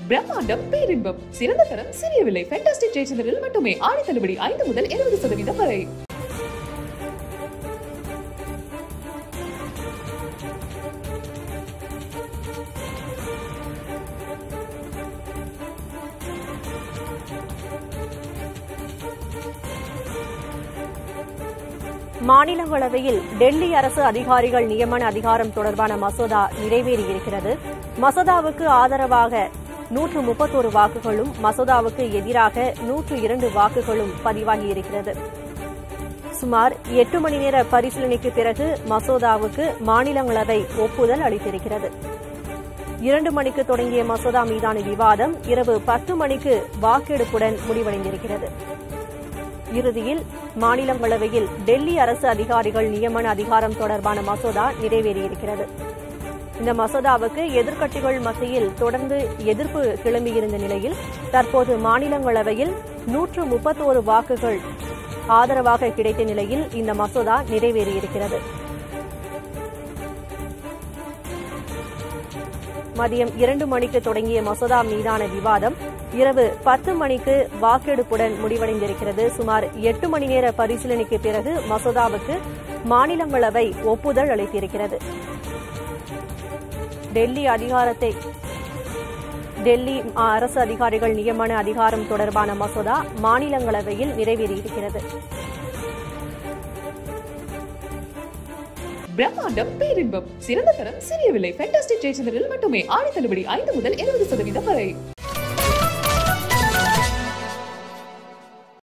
பிரம்மாண்டம் பேரின்பம் சிறந்த தரம் சிறிய விலை ஃபேண்டாஸ்டிக் ஜெயச்சந்திரில் மட்டுமே ஆடி தள்ளுபடி ஐந்து முதல் இருபது சதவீதம் வரை மாநிலங்களவையில் டெல்லி அரசு அதிகாரிகள் நியமன அதிகாரம் தொடர்பான மசோதா நிறைவேறியிருக்கிறது மசோதாவுக்கு ஆதரவாக நூற்று முப்பத்தோரு வாக்குகளும் மசோதாவுக்கு எதிராக நூற்று இரண்டு வாக்குகளும் பதிவாகியிருக்கிறது சுமார் எட்டு மணி நேர பரிசீலனைக்கு பிறகு மசோதாவுக்கு மாநிலங்களவை ஒப்புதல் அளித்திருக்கிறது இரண்டு மணிக்கு தொடங்கிய மசோதா மீதான விவாதம் இரவு பத்து மணிக்கு வாக்கெடுப்புடன் முடிவடைந்திருக்கிறது இறுதியில் மாநிலங்களவையில் டெல்லி அரசு அதிகாரிகள் நியமன அதிகாரம் தொடர்பான மசோதா நிறைவேறியிருக்கிறது இந்த மசோதாவுக்கு எதிர்க்கட்சிகள் மத்தியில் தொடர்ந்து எதிர்ப்பு கிளம்பியிருந்த நிலையில் தற்போது மாநிலங்களவையில் நூற்று முப்பத்தோரு வாக்குகள் ஆதரவாக கிடைத்த நிலையில் இந்த மசோதா நிறைவேறியிருக்கிறது மதியம் இரண்டு மணிக்கு தொடங்கிய மசோதா மீதான விவாதம் இரவு பத்து மணிக்கு வாக்கெடுப்புடன் முடிவடைந்திருக்கிறது சுமார் எட்டு மணி நேர பரிசீலனைக்கு பிறகு மசோதாவுக்கு மாநிலங்களவை ஒப்புதல் அளித்திருக்கிறது டெல்லி அதிகாரத்தை டெல்லி அரசு அதிகாரிகள் நியமன அதிகாரம் தொடர்பான மசோதா மாநிலங்களவையில் நிறைவேறியிருக்கிறது பிரம்மாண்டம் பேரின்பம் சிறந்த தரம் சிறிய விலை ஃபேண்டாஸ்டிக் ஜெயச்சந்திரில் மட்டுமே ஆடி தள்ளுபடி ஐந்து முதல் இருபது சதவீதம் வரை